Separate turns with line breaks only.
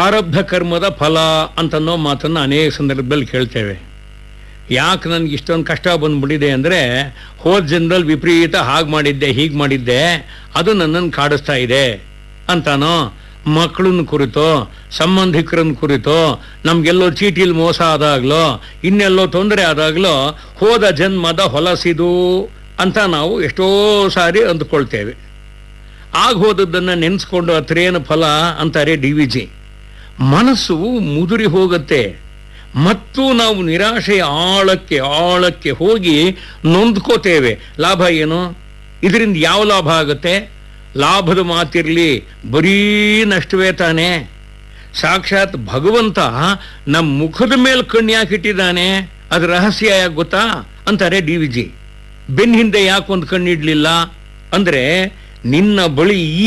ಪ್ರಾರಬ್ಧ ಕರ್ಮದ ಫಲ ಅಂತನ್ನೋ ಮಾತನ್ನ ಅನೇಕ ಸಂದರ್ಭದಲ್ಲಿ ಕೇಳ್ತೇವೆ ಯಾಕೆ ನನ್ಗೆ ಇಷ್ಟೊಂದು ಕಷ್ಟ ಬಂದ್ಬಿಟ್ಟಿದೆ ಅಂದರೆ ಹೋದ ಜನ್ಮದಲ್ಲಿ ವಿಪರೀತ ಹಾಗೆ ಮಾಡಿದ್ದೆ ಹೀಗೆ ಮಾಡಿದ್ದೆ ಅದು ನನ್ನನ್ನು ಕಾಡಿಸ್ತಾ ಇದೆ ಅಂತಾನೋ ಮಕ್ಕಳನ್ನ ಕುರಿತೋ ಸಂಬಂಧಿಕರನ್ನ ಕುರಿತೋ ನಮ್ಗೆಲ್ಲೋ ಚೀಟಿಲ್ ಮೋಸ ಆದಾಗ್ಲೋ ಇನ್ನೆಲ್ಲೋ ತೊಂದರೆ ಆದಾಗ್ಲೋ ಹೋದ ಜನ್ಮದ ಹೊಲಸಿದು ಅಂತ ನಾವು ಎಷ್ಟೋ ಸಾರಿ ಅಂದ್ಕೊಳ್ತೇವೆ ಆಗ ಹೋದದ್ದನ್ನು ನೆನೆಸ್ಕೊಂಡು ಅತ್ರೇನು ಫಲ ಅಂತಾರೆ ಡಿ ವಿ ಜಿ ಮನಸ್ಸು ಮುದುರಿ ಹೋಗುತ್ತೆ ಮತ್ತು ನಾವು ನಿರಾಶೆಯ ಆಳಕ್ಕೆ ಆಳಕ್ಕೆ ಹೋಗಿ ನೊಂದ್ಕೋತೇವೆ ಲಾಭ ಏನು ಇದರಿಂದ ಯಾವ ಲಾಭ ಆಗುತ್ತೆ ಲಾಭದ ಮಾತಿರಲಿ ಬರೀ ನಷ್ಟವೇ ತಾನೆ ಸಾಕ್ಷಾತ್ ಭಗವಂತ ನಮ್ಮ ಮುಖದ ಮೇಲೆ ಕಣ್ಣು ಯಾಕೆ ಇಟ್ಟಿದ್ದಾನೆ ಅದು ರಹಸ್ಯ ಯಾಕೆ ಗೊತ್ತಾ ಅಂತಾರೆ ಡಿ ವಿ ಜಿ ಬೆನ್ನ ಹಿಂದೆ ಯಾಕೆ ಒಂದು ಕಣ್ಣಿಡ್ಲಿಲ್ಲ ಅಂದ್ರೆ ನಿನ್ನ ಬಳಿ ಈ